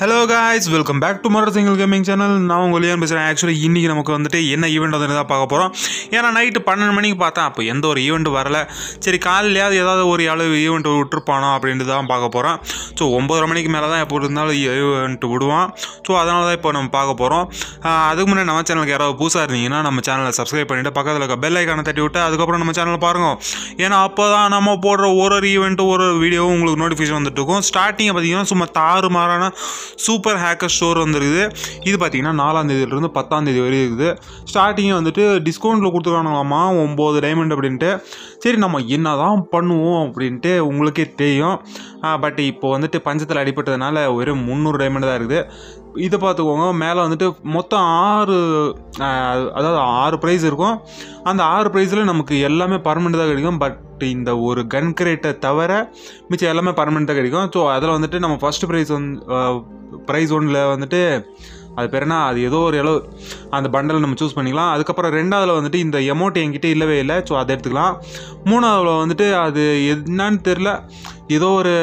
hello guys welcome back to மரர் single gaming channel நான் உங்கள் ஒலியான் பேசுகிறேன் ஆக்சுவலி இன்றைக்கி நமக்கு வந்துட்டு என்ன ஈவெண்ட் வந்து தான் பார்க்க போகிறோம் ஏன்னா நைட்டு பன்னெண்டு மணிக்கு பார்த்தேன் அப்போ எந்த ஒரு ஈவெண்ட் வரல சரி காலையிலேயாவது ஏதாவது ஒரு அளவு ஈவெண்ட் விட்டுருப்பானோ அப்படின்ட்டு தான் பார்க்க போகிறோம் ஸோ ஒம்பதரை மணிக்கு மேலே தான் எப்போ இருந்தாலும் ஈவெண்ட் விடுவான் ஸோ அதனால தான் இப்போ நம்ம பார்க்க போகிறோம் அதுக்கு முன்னாடி நம்ம சேனலுக்கு யாராவது புதுசாக இருந்தீங்கன்னா நம்ம சேனலை சப்ஸ்கிரைப் பண்ணிவிட்டு பக்கத்தில் இருக்க பெல் ஐக்கானை தட்டி விட்டு அதுக்கப்புறம் நம்ம சேனலை பாருங்க ஏன்னா அப்போ தான் நம்ம போடுற ஒரு ஒரு ஈவெண்ட்டு ஒரு ஒரு வீடியோவும் உங்களுக்கு நோட்டிஃபிகேஷன் வந்துட்டு இருக்கும் ஸ்டார்டிங்கை பார்த்தீங்கன்னா சும்மா தாறுமாறான சூப்பர் ஹேக்கர் ஸ்டோர் வந்துருக்குது இது பார்த்தீங்கன்னா நாலாம் தேதியிலிருந்து பத்தாம் தேதி வரை இருக்குது ஸ்டார்டிங்கே வந்துட்டு டிஸ்கவுண்ட்டில் கொடுத்துருக்கானுங்களாமா ஒம்பது டைமண்ட் அப்படின்ட்டு சரி நம்ம என்ன தான் பண்ணுவோம் அப்படின்ட்டு உங்களுக்கே தெரியும் பட் இப்போ வந்துட்டு பஞ்சத்தில் அடிப்பட்டதுனால வெறும் முந்நூறு டைமண்ட் தான் இருக்குது இதை பார்த்துக்கோங்க மேலே வந்துட்டு மொத்தம் ஆறு ஆஹ், அதாவது ஆறு ப்ரைஸ் இருக்கும் அந்த ஆறு ப்ரைஸில் நமக்கு எல்லாமே பர்மனெண்ட் தான் கிடைக்கும் பட் இந்த ஒரு கன் கிரேட்டை தவிர மிச்சம் எல்லாமே பர்மனெண்ட் தான் கிடைக்கும் ஸோ அதில் வந்துட்டு நம்ம ஃபஸ்ட்டு ப்ரைஸ் வந்து ப்ரைஸ் ஒன்றில் வந்துட்டு அது பேர் என்ன அது ஏதோ ஒரு அளவு அந்த பண்டலை நம்ம சூஸ் பண்ணிக்கலாம் அதுக்கப்புறம் ரெண்டாவதுல வந்துட்டு இந்த எமௌண்ட் என்கிட்ட இல்லவே இல்லை ஸோ அதை எடுத்துக்கலாம் மூணாவதுல வந்துட்டு அது என்னன்னு தெரில ஏதோ ஒரு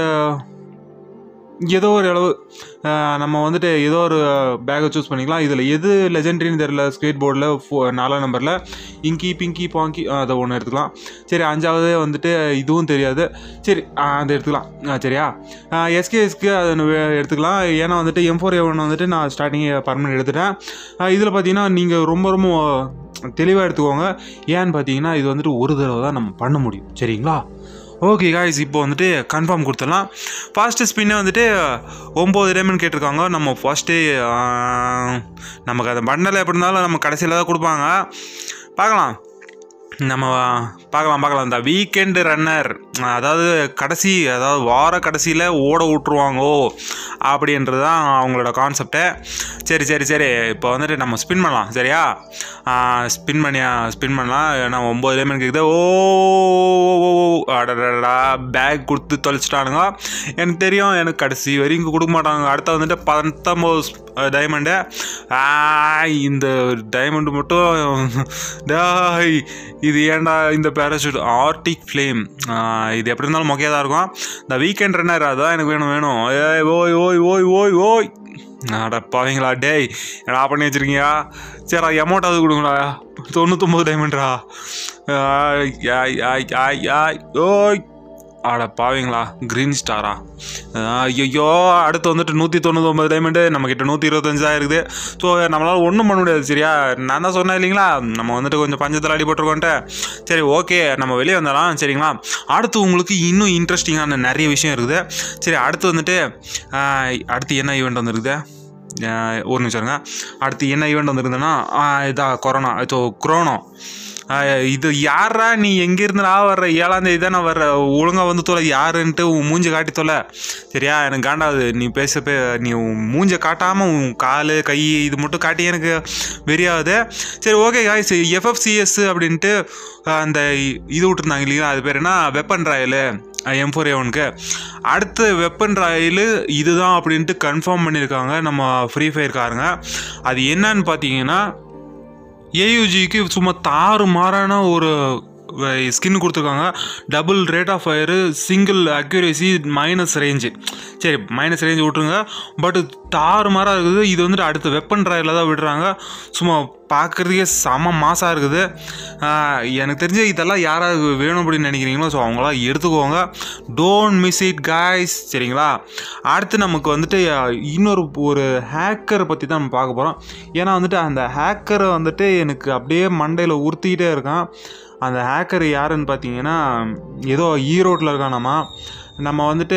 ஏதோ ஒரு அளவு அஹ், நம்ம வந்துட்டு ஏதோ ஒரு பேக்கை சூஸ் பண்ணிக்கலாம் இதில் எது லெஜெண்ட்ரின்னு தெரில ஸ்கேட் போர்டில் ஃபோ நாலாம் நம்பரில் இங்கி பிங்கி பாங்கி அஹ், அதை ஒன்று எடுத்துக்கலாம் சரி அஞ்சாவது வந்துட்டு இதுவும் தெரியாது சரி அஹ், அதை எடுத்துக்கலாம் அஹ், சரியா எஸ்கேஎஸ்க்கு அதை நம்ம எடுத்துக்கலாம் ஏன்னா வந்துட்டு எம் ஃபோர் ஒன் வந்துட்டு நான் ஸ்டார்டிங்கே பர்மனெண்ட் எடுத்துட்டேன் இதில் பார்த்தீங்கன்னா நீங்கள் ரொம்ப ரொம்ப தெளிவாக எடுத்துக்கோங்க ஏன்னு பார்த்தீங்கன்னா இது வந்துட்டு ஒரு தடவை தான் நம்ம பண்ண முடியும் சரிங்களா ஓகே காய்ஸ் இப்போ வந்துட்டு கன்ஃபார்ம் கொடுத்துடலாம் ஃபர்ஸ்ட்டு ஸ்பின்னே வந்துட்டு ஒம்பது டைமண்ட் கேட்டிருக்காங்க நம்ம ஃபஸ்ட்டு நமக்கு அந்த பண்டல் எப்படி இருந்தாலும் நம்ம கடைசியில் தான் கொடுப்பாங்க பார்க்கலாம் நம்ம பார்க்கலாம் பார்க்கலாம் இந்த வீக்கெண்டு ரன்னர் அதாவது கடைசி அதாவது வார கடைசியில் ஓட விட்ருவாங்கோ அப்படின்றது தான் அவங்களோட கான்செப்டே சரி சரி சரி இப்போ வந்துட்டு நம்ம ஸ்பின் பண்ணலாம் சரியா ஸ்பின் பண்ணி ஸ்பின் பண்ணலாம் ஏன்னா ஒம்பது டைமண்ட் கேட்குது ஓ அடடா பேக் கொடுத்து தொலைச்சிட்டானுங்க எனக்கு தெரியும் எனக்கு கடைசி வரைக்கும் கொடுக்க மாட்டாங்க அடுத்த வந்துட்டு பத்தொம்பது டைமண்டு இந்த டைமண்டு மட்டும் டாய் இது ஏன்டா இந்த பேராஷூட் ஆர்டிக் ஃப்ளேம் இது எப்படி இருந்தாலும் மொக்கையாக தான் இருக்கும் இந்த வீக்கெண்ட் ரன்னர் அதான் எனக்கு வேணும் வேணும் ஏய் ஓய் ஓய் ஓய் ஓய் ஓய் அட பாவீங்களா டேய் என்னடா பண்ணி வச்சிருக்கீங்க சரிடா எமௌண்ட் அது கொடுங்களா தொண்ணூத்தொம்பது டைமண்ட்ரா ஆய் ஆய் ஆய் ஆய் ஆய் ஓய் அட பாவீங்களா க்ரீன் ஸ்டாரா ஐயோ அடுத்து வந்துட்டு நூற்றி தொண்ணூத்தொம்பது டைமண்டு நம்மக்கிட்ட நூற்றி இருபத்தஞ்சு தான் இருக்குது ஸோ நம்மளால் ஒன்றும் பண்ண முடியாது சரியா நான் தான் சொன்னேன் இல்லைங்களா நம்ம வந்துட்டு கொஞ்சம் பஞ்சத்தில் அடிபட்டுருக்கோன்ட்டு சரி ஓகே நம்ம வெளியே வந்துடலாம் சரிங்களா அடுத்து உங்களுக்கு இன்னும் இன்ட்ரெஸ்டிங்கான நிறைய விஷயம் இருக்குது சரி அடுத்து வந்துட்டு ஆஹ், அடுத்து என்ன ஈவெண்ட் வந்துருக்குது ஆஹ், ஒரு நிமிஷம் இருங்க அடுத்து என்ன ஈவெண்ட் வந்துருக்குதுன்னா இதா கொரோனா ஸோ குரோனோ ஆஹ் இது யாரா நீ எங்கேருந்துடா வர்ற ஏழாம் தேதி தான் நான் வர்ற ஒழுங்காக வந்து தொலை யாருன்ட்டு உன் மூஞ்ச காட்டி தொலை சரியா எனக்கு காண்டாது நீ பேச பே நீ உன் மூஞ்ச காட்டாமல் உன் கால் கை இது மட்டும் காட்டி எனக்கு வெறியாகுது சரி ஓகே காய்ஸ் எஃப்எஃப்சிஎஸ் அப்படின்ட்டு ஆஹ் அந்த இது விட்டுருந்தாங்க இல்லைங்களா அது பேர் என்ன வெப்பன் ராயலு எம் ஃபோர் ஏவனுக்கு அடுத்து வெப்பன் ராயலு இதுதான் அப்படின்ட்டு கன்ஃபார்ம் பண்ணியிருக்காங்க நம்ம ஃப்ரீ ஃபயர்காரங்க அது என்னன்னு பார்த்தீங்கன்னா ஏயுஜிக்கு சும்மா தாறு மாறான ஒரு ஸ்கின் கொடுத்துருக்காங்க double rate of fire single accuracy minus range சரி மைனஸ் ரேஞ்சு விட்ருங்க பட் தாறு மாறாக இருக்குது இது வந்துட்டு அடுத்த வெப்பன் ட்ராயில் தான் விடுறாங்க சும்மா பார்க்குறதுக்கே செம மாசாக இருக்குது ஆஹ் எனக்கு தெரிஞ்ச இதெல்லாம் யாராவது வேணும் அப்படின்னு நினைக்கிறீங்களோ ஸோ அவங்களாம் எடுத்துக்கோங்க டோன்ட் மிஸ் இட் காய்ஸ் சரிங்களா அடுத்து நமக்கு வந்துட்டு அஹ், இன்னொரு ஒரு ஹேக்கரை பற்றி தான் நம்ம பார்க்க போகிறோம் ஏன்னா வந்துட்டு அந்த ஹேக்கரை வந்துட்டு எனக்கு அப்படியே மண்டையில் உறுத்திக்கிட்டே இருக்கான் அந்த ஹேக்கர் யாருன்னு பார்த்தீங்கன்னா ஏதோ ஈரோட்டில் இருக்கானாமா நம்ம வந்துட்டு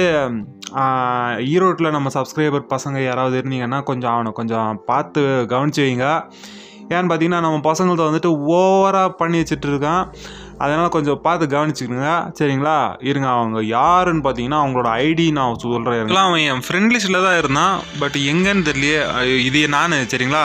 ஆஹ், ஈரோட்டில் நம்ம சப்ஸ்கிரைபர் பசங்க யாராவது இருந்தீங்கன்னா கொஞ்சம் அவனை கொஞ்சம் பார்த்து கவனிச்சு வைங்க ஏன்னு பார்த்தீங்கன்னா நம்ம பசங்கள்ட்ட வந்துட்டு ஓவராக பண்ணி வச்சுட்டு இருக்கான் அதனால் கொஞ்சம் பார்த்து கவனிச்சுக்கணுங்க சரிங்களா இருங்க அவங்க யாருன்னு பார்த்தீங்கன்னா அவங்களோட ஐடி நான் சொல்கிறேன் அவன் என் ஃப்ரெண்ட் லிஸ்ட்டில் தான் இருந்தான் பட் எங்கன்னு தெரியலையே ஐயோ, இது நான் சரிங்களா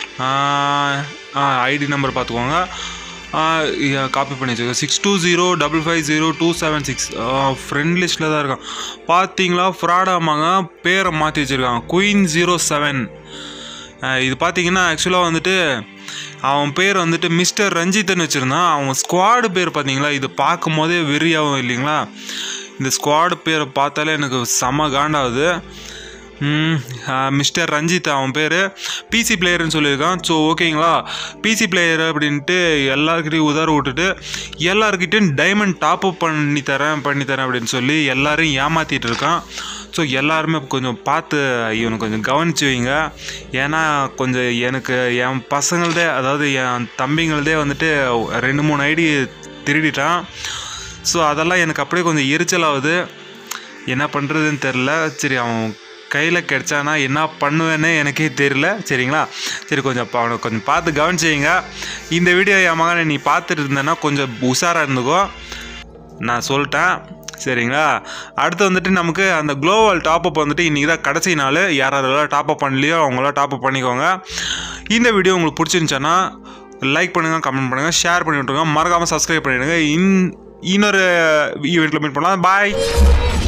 ஐடி நம்பர் பார்த்துக்கோங்க காப்பி பண்ணி வச்சுக்கோங்க six two zero double five zero two seven six friend லிஸ்ட்டில் தான் இருக்கான் பார்த்தீங்களா ஃப்ராடாமாங்க பேரை மாற்றி வச்சுருக்காங்க குயின் ஜீரோ செவன் இது பார்த்தீங்கன்னா ஆக்சுவலாக வந்துட்டு அவன் பேர் வந்துட்டு மிஸ்டர் ரஞ்சித்னு வச்சுருந்தான் அவன் ஸ்குவாடு பேர் பார்த்தீங்களா இது பார்க்கும் போதே வெறியாகும் இல்லைங்களா இந்த ஸ்குவாடு பேரை பார்த்தாலே எனக்கு செம காண்டாகுது மிஸ்டர் ரஞ்சித் அவன் பேர் பிசி பிளேயர்னு சொல்லியிருக்கான் ஸோ ஓகேங்களா பிசி பிளேயர் அப்படின்ட்டு எல்லாருக்கிட்டையும் உதற விட்டுட்டு எல்லாருக்கிட்டையும் டைமண்ட் டாப் அப் பண்ணி தரேன் பண்ணி தரேன் அப்படின்னு சொல்லி எல்லாரையும் ஏமாற்றிட்டு இருக்கான் ஸோ எல்லாருமே கொஞ்சம் பார்த்து இவனை கொஞ்சம் கவனிச்சு வைங்க ஏன்னா கொஞ்சம் எனக்கு என் பசங்களதே அதாவது என் தம்பிங்களதே வந்துட்டு ரெண்டு மூணு ஐடி திருடிட்டான் ஸோ அதெல்லாம் எனக்கு அப்படியே கொஞ்சம் எரிச்சலாகுது என்ன பண்ணுறதுன்னு தெரில சரி அவன் கையில் கிடச்சானா என்ன பண்ணுவேன்னு எனக்கே தெரியல சரிங்களா சரி கொஞ்சம் அப்ப அவனை கொஞ்சம் பார்த்து கவனிச்சிங்க இந்த வீடியோ என் மகனை நீ பார்த்துட்டு இருந்தேன்னா கொஞ்சம் உஷாராக இருந்துக்கோ நான் சொல்லிட்டேன் சரிங்களா அடுத்து வந்துட்டு நமக்கு அந்த குளோபல் டாப்அப் வந்துட்டு இன்றைக்கி தான் கடைசி நாள் யார் யாரெல்லாம் டாப்அப் பண்ணலையோ அவங்களாம் டாப்அப் பண்ணிக்கோங்க இந்த வீடியோ உங்களுக்கு பிடிச்சிருந்துச்சுன்னா லைக் பண்ணுங்கள் கமெண்ட் பண்ணுங்கள் ஷேர் பண்ணி விட்ருங்க மறக்காமல் சப்ஸ்கிரைப் பண்ணிவிடுங்க இன் இன்னொரு ஈவெண்ட்டில் மீட் பண்ணலாம் பாய்